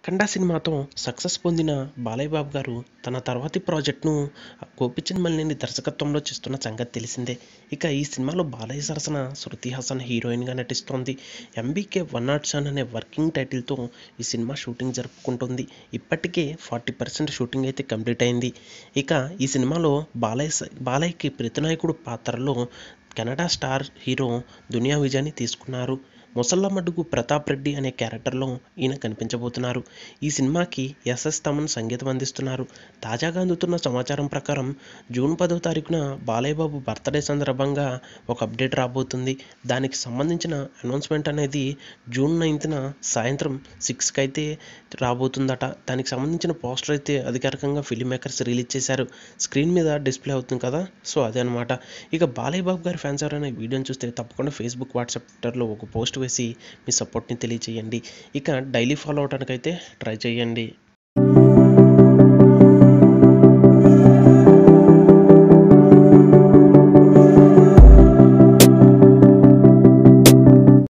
అఖండ సినిమాతో సక్సెస్ పొందిన బాలయ్య బాబు గారు తన తర్వాతి ప్రాజెక్ట్ను గోపిచంద్ మలినేని దర్శకత్వంలో చేస్తున్న సంగతి తెలిసిందే ఇక ఈ సినిమాలో బాలయ్య సరసన శృతి హాసన్ హీరోయిన్గా నటిస్తోంది ఎంబీకే వన్ నాట్ సెవెన్ అనే వర్కింగ్ టైటిల్తో ఈ సినిమా షూటింగ్ జరుపుకుంటుంది ఇప్పటికే ఫార్టీ పర్సెంట్ షూటింగ్ అయితే కంప్లీట్ అయింది ఇక ఈ సినిమాలో బాలయ్య స- బాలయ్యకి ప్రతినాయకుడు పాత్రలో కెనడా స్టార్ హీరో దునియా విజయాన్ని తీసుకున్నారు ముసల్లమడుగు ప్రతాప్ రెడ్డి అనే క్యారెక్టర్లో ఈయన కనిపించబోతున్నారు ఈ సినిమాకి ఎస్ఎస్ తమన్ సంగీతం అందిస్తున్నారు తాజాగా అందుతున్న సమాచారం ప్రకారం జూన్ పదో తారీఖున బాలయ్య బాబు బర్త్డే సందర్భంగా ఒక అప్డేట్ రాబోతుంది దానికి సంబంధించిన అనౌన్స్మెంట్ అనేది జూన్ నైన్త్న సాయంత్రం సిక్స్కి అయితే రాబోతుందట దానికి సంబంధించిన పోస్టర్ అయితే అధికారికంగా ఫిలిం మేకర్స్ రిలీజ్ చేశారు స్క్రీన్ మీద డిస్ప్లే అవుతుంది కదా సో అదే అనమాట ఇక బాలయ్య బాబు గారి ఫ్యాన్స్ ఎవరైనా ఈ వీడియోని చూస్తే తప్పకుండా ఫేస్బుక్ వాట్సాప్ ట్విట్టర్లో ఒక పోస్ట్ వేసి మీ సపోర్ట్ని తెలియజేయండి ఇక డైలీ ఫాలో అవడానికి అయితే ట్రై చేయండి